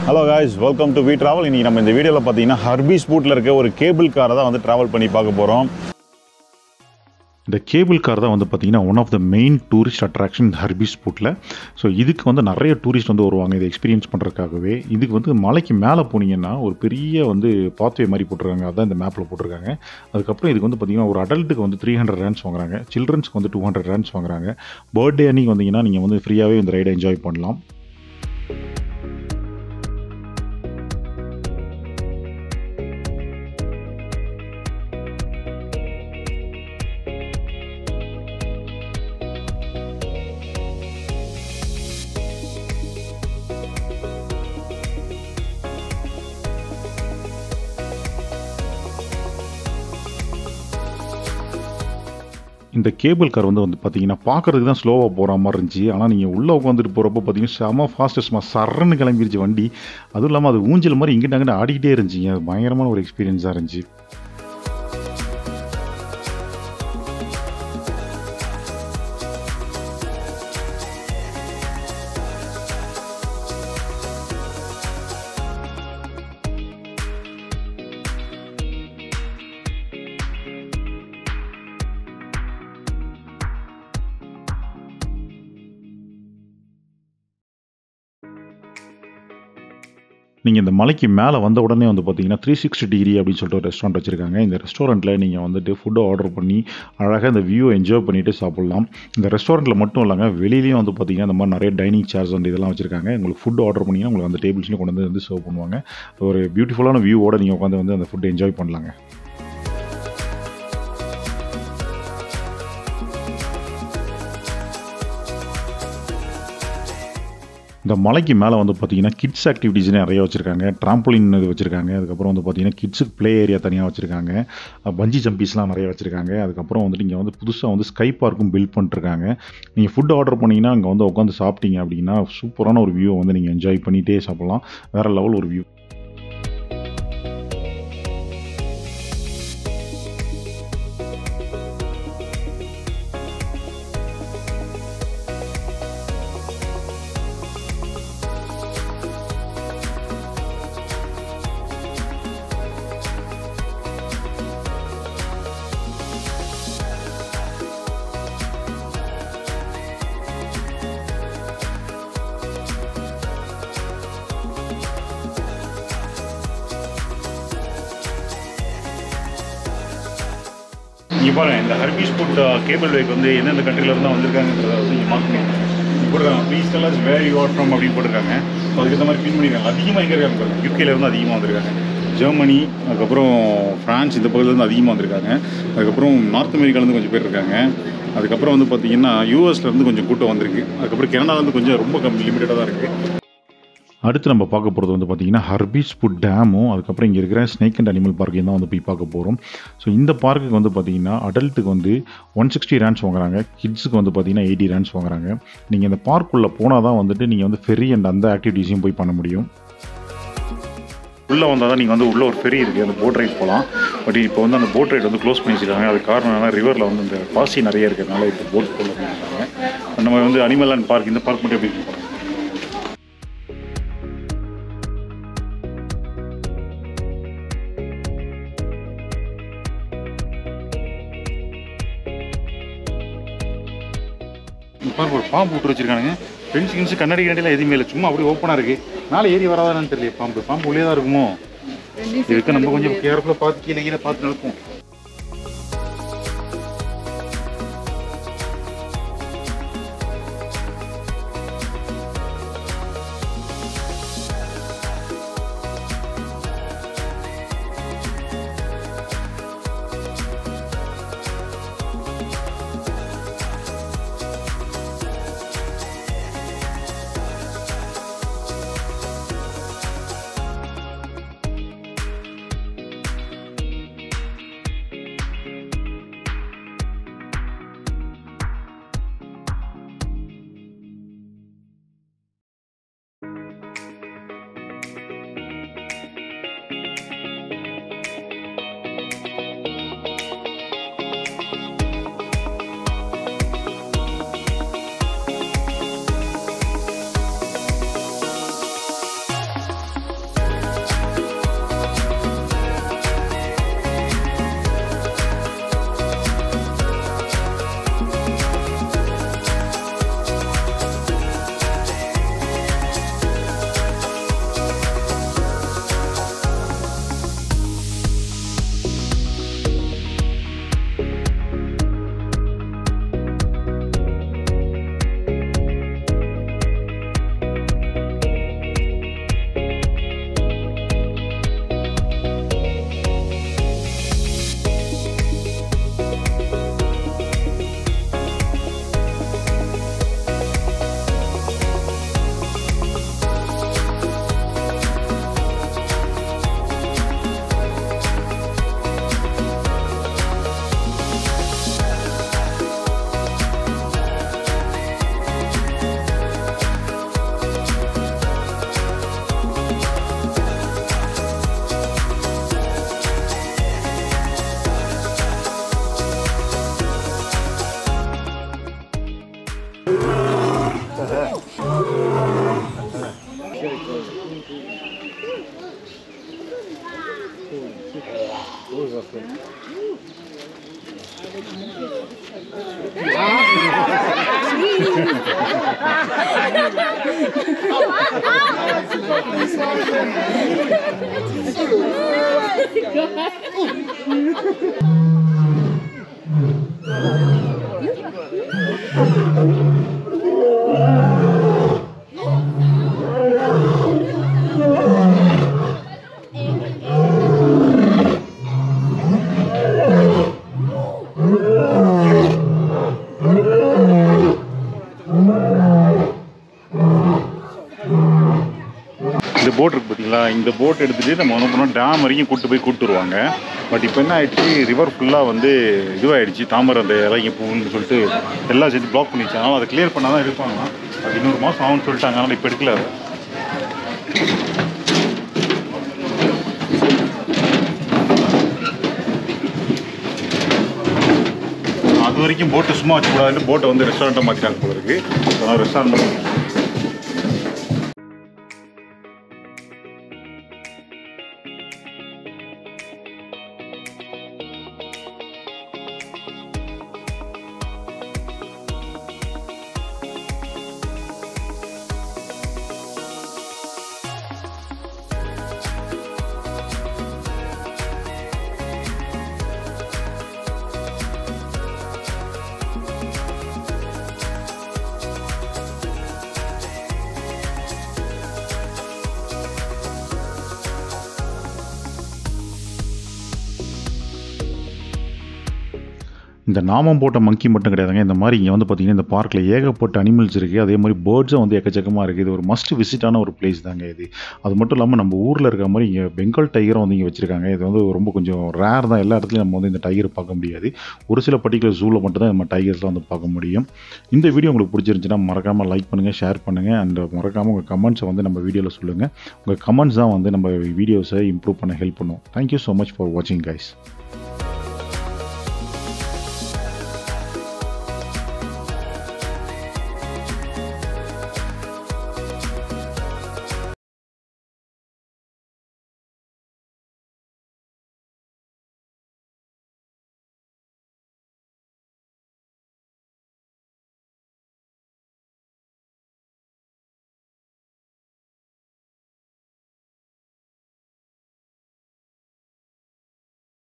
hello guys welcome to we travel இன்றைக்கி நம்ம இந்த வீடியோவில் பார்த்தீங்கன்னா ஹர்பீஸ் பூட்டில் இருக்க ஒரு கேபிள் காரை தான் வந்து ட்ராவல் பண்ணி பார்க்க போகிறோம் இந்த கேபிள் கார் தான் வந்து பார்த்தீங்கன்னா one of the main tourist attraction இந்த ஹர்பீஸ் பூட்டில் ஸோ இதுக்கு வந்து நிறைய டூரிஸ்ட் வந்து வருவாங்க இதை எக்ஸ்பீரியன்ஸ் பண்ணுறதுக்காகவே இதுக்கு வந்து மலைக்கு மேலே போனீங்கன்னா ஒரு பெரிய வந்து பாத்வே மாதிரி போட்டிருக்காங்க அதான் இந்த மேப்பில் போட்டிருக்காங்க அதுக்கப்புறம் இதுக்கு வந்து பார்த்தீங்கன்னா ஒரு அடல்ட்டுக்கு வந்து த்ரீ ஹண்ட்ரட் ரேன்ஸ் வாங்குறாங்க சில்ட்ரன்ஸ்க்கு வந்து டூ ஹண்ட்ரட் ரேன்ஸ் வாங்குறாங்க பர்த்டே அன்னைக்கு வந்தீங்கன்னா நீங்கள் வந்து ஃப்ரீயாகவே இந்த ரைடை என்ஜாய் பண்ணலாம் இந்த கேபிள் கார் வந்து வந்து பார்த்தீங்கன்னா பார்க்கறதுக்கு தான் ஸ்லோவாக போகிற மாதிரி இருந்துச்சு ஆனால் நீங்கள் உள்ளே உட்காந்துட்டு போகிறப்ப பார்த்தீங்கன்னா செம ஃபாஸ்ட்டு சும்மா சரன்னு கிளம்பிருச்சு வண்டி அதுவும் இல்லாமல் அது ஊஞ்சல் மாதிரி இங்கிட்ட அங்கிட்ட ஆடிக்கிட்டே இருந்துச்சுங்க அது பயங்கரமான ஒரு எக்ஸ்பீரியன்ஸாக இருந்துச்சு நீங்கள் இந்த மலைக்கு மேலே வந்த உடனே வந்து பார்த்தீங்கன்னா த்ரீ சிக்ஸ்டி டிகிரி அப்படின்னு சொல்லிட்டு ஒரு ரெஸ்டாரண்ட் வச்சுருக்காங்க இந்த ரெஸ்டாரண்ட்டில் நீங்கள் வந்துட்டு ஃபுட்டை ஆர்டர் பண்ணி அழகாக இந்த வியூ என்ஜாய் பண்ணிவிட்டு சாப்பிட்லாம் இந்த ரெஸ்டாரண்ட்டில் மட்டும் இல்லைங்க வெளியிலையும் வந்து பார்த்தீங்கன்னா இந்த மாதிரி நிறைய டைனிங் சேர்ஸ் வந்து இதெல்லாம் வச்சுருக்காங்க உங்களுக்கு ஃபுட் ஆர்டர் பண்ணிங்கன்னா உங்களுக்கு அந்த டேபிள்ஸ்லையும் கொண்டு வந்து வந்து சர்வ் பண்ணுவாங்க ஒரு பியூட்டிஃபுல்லான வியூவோட நீங்கள் உட்காந்து வந்து அந்த ஃபுட்டை என்ஜாய் பண்ணலாங்க இந்த மலைக்கு மேலே வந்து பார்த்தீங்கன்னா கிட்ஸ் ஆக்டிவிட்டீஸ் நிறைய வச்சுருக்காங்க ட்ராம்போலின் இது வச்சுருக்காங்க அதுக்கப்புறம் வந்து பார்த்தீங்கன்னா கிட்ஸுக்கு ப்ளே ஏரியா தனியாக வச்சுருக்காங்க பஞ்சி ஜம்பிஸ்லாம் நிறைய வச்சுருக்காங்க அதுக்கப்புறம் வந்து நீங்கள் வந்து புதுசாக வந்து ஸ்கை பார்க்கும் பில்ட் பண்ணிருக்காங்க நீங்கள் ஃபுட் ஆர்டர் பண்ணிங்கன்னா அங்கே வந்து உட்காந்து சாப்பிட்டீங்க அப்படின்னா சூப்பரான ஒரு வியூவை வந்து நீங்கள் என்ஜாய் பண்ணிகிட்டே சாப்பிட்லாம் வேறு லெவல் ஒரு வியூ இங்கே பாருங்க இந்த ஹர்பீஸ் ஃபுட் கேபிள் வேக் வந்து எந்தெந்த கண்ட்ரிலேருந்து தான் வந்திருக்காங்கன்றத வந்து இங்கே மார்க் பண்ணியிருக்காங்க இங்கே போட்டிருக்காங்க please tell us where you are from அப்படின்னு போட்டிருக்காங்க ஸோ அதுக்கேற்ற மாதிரி ஃபீல் பண்ணியிருக்காங்க அதிகமாக எங்கே இருக்காங்க பாருங்க யூகேலேருந்து அதிகமாக வந்திருக்காங்க ஜெர்மனி அதுக்கப்புறம் ஃப்ரான்ஸ் இந்த பகுதியிலேருந்து அதிகமாக வந்திருக்காங்க அதுக்கப்புறம் நார்த் அமெரிக்காலேருந்து கொஞ்சம் பேர் இருக்காங்க அதுக்கப்புறம் வந்து பார்த்தீங்கன்னா யூஎஸ்லேருந்து கொஞ்சம் கூட்டம் வந்திருக்கு அதுக்கப்புறம் கனடாலேருந்து கொஞ்சம் ரொம்ப கம்மி லிமிட்டடாக தான் இருக்குது அடுத்து நம்ம பார்க்க போகிறது வந்து பார்த்தீங்கன்னா ஹர்பீஸ் ஃபுட் டேமும் அதுக்கப்புறம் இங்கே இருக்கிற ஸ்னேக் அண்ட் அனிமல் பார்க்கையும் தான் வந்து போய் பார்க்க போகிறோம் ஸோ இந்த பார்க்குக்கு வந்து பார்த்தீங்கன்னா அடல்ட்டுக்கு வந்து ஒன் சிக்ஸ்டி ரேன்ஸ் வாங்குறாங்க கிட்ஸுக்கு வந்து பார்த்தீங்கன்னா எயிட்டி ரேன்ஸ் வாங்குறாங்க நீங்கள் இந்த பார்க்குள்ளே போனால் தான் வந்துட்டு நீங்கள் வந்து ஃபெரி அண்ட் அந்த ஆக்டிவிட்டீஸையும் போய் பண்ண முடியும் உள்ளே வந்தால் தான் நீங்கள் வந்து உள்ளே ஒரு ஃபெரி இருக்குது அந்த போட் ரைட் போகலாம் பட் இப்போ வந்து அந்த போட் ரைட் வந்து க்ளோஸ் பண்ணி வச்சிருக்காங்க அது காரணம் என்னன்னா ரிவரில் வந்து இந்த பாசி நிறைய இருக்கிறதுனால இப்போ போட் போல பண்ணிருக்காங்க நம்ம வந்து அனிமல் அண்ட் பார்க் இந்த பார்க் மட்டும் எப்படி இருக்கு பாருங்க ஒரு பாம்பு விட்டு வச்சிருக்கானுங்க ஃப்ரெண்ட்ஸ் கிண்ட்ஸ் கண்ணாடி கண்ணாடிலாம் எதுவுமே இல்லை சும்மா அப்படியே ஓப்பனாக இருக்குது மேலே ஏறி வராதான்னு தெரியல பாம்பு பாம்பு உள்ளே தான் இருக்குமோ இதுக்கு நம்ம கொஞ்சம் கேர்ஃபுல்லாக பார்த்து கீழே கீழே பார்த்து நடப்போம் இந்த போட் இருக்கு பார்த்தீங்களா இந்த போட் எடுத்துகிட்டு நம்ம என்ன பண்ணோம் டேம் வரைக்கும் கூட்டு போய் கூட்டு வருவாங்க பட் இப்போ என்ன ஆயிடுச்சு ரிவர் ஃபுல்லாக வந்து இதுவாகிடுச்சு தாமரை அந்த இறங்கி பூன்னு சொல்லிட்டு எல்லாம் சேர்த்து பிளாக் பண்ணிடுச்சு அதனால் அதை கிளியர் பண்ணால் தான் எடுப்பாங்க அது இன்னொரு மாதம் ஆகும்னு சொல்லிட்டாங்க அதனால் இப்போ எடுக்கல அதை அது வரைக்கும் போட்டு சும்மா வச்சுக்கூடாதுன்னு போட்டை வந்து ரெஸ்டாரண்ட்டாக மாற்றிட்டாங்க போல இருக்கு அதனால் ரெஸ்டாரண்ட் இந்த நாமம் போட்ட மங்கி மட்டும் கிடையாதுங்க இந்த மாதிரி இங்கே வந்து பார்த்தீங்கன்னா இந்த பார்க்கில் ஏகப்பட்ட அனிமல்ஸ் இருக்குது அதே மாதிரி பேர்ட்ஸும் வந்து எக்கச்சக்கமாக இருக்குது இது ஒரு மஸ்ட் விசிட்டான ஒரு பிளேஸ் தாங்க இது அது மட்டும் இல்லாமல் நம்ம ஊரில் இருக்க மாதிரி இங்கே பெங்கால் டைகரும் வந்து இங்கே வச்சுருக்காங்க இது வந்து ரொம்ப கொஞ்சம் ரேர் தான் எல்லா இடத்துலையும் நம்ம வந்து இந்த டைகர் பார்க்க முடியாது ஒரு சில பர்டிகுலர் ஜூவில் மட்டும் தான் நம்ம டைகர்ஸ்லாம் வந்து பார்க்க முடியும் இந்த வீடியோ உங்களுக்கு பிடிச்சிருந்துச்சுன்னா மறக்காமல் லைக் பண்ணுங்கள் ஷேர் பண்ணுங்கள் அண்ட் மறக்காமல் உங்கள் கமெண்ட்ஸை வந்து நம்ம வீடியோவில் சொல்லுங்கள் உங்கள் கமெண்ட்ஸ் தான் வந்து நம்ம வீடியோஸை இம்ப்ரூவ் பண்ண ஹெல்ப் பண்ணும் தேங்க்யூ ஸோ மச் ஃபார் வாட்சிங் கைஸ்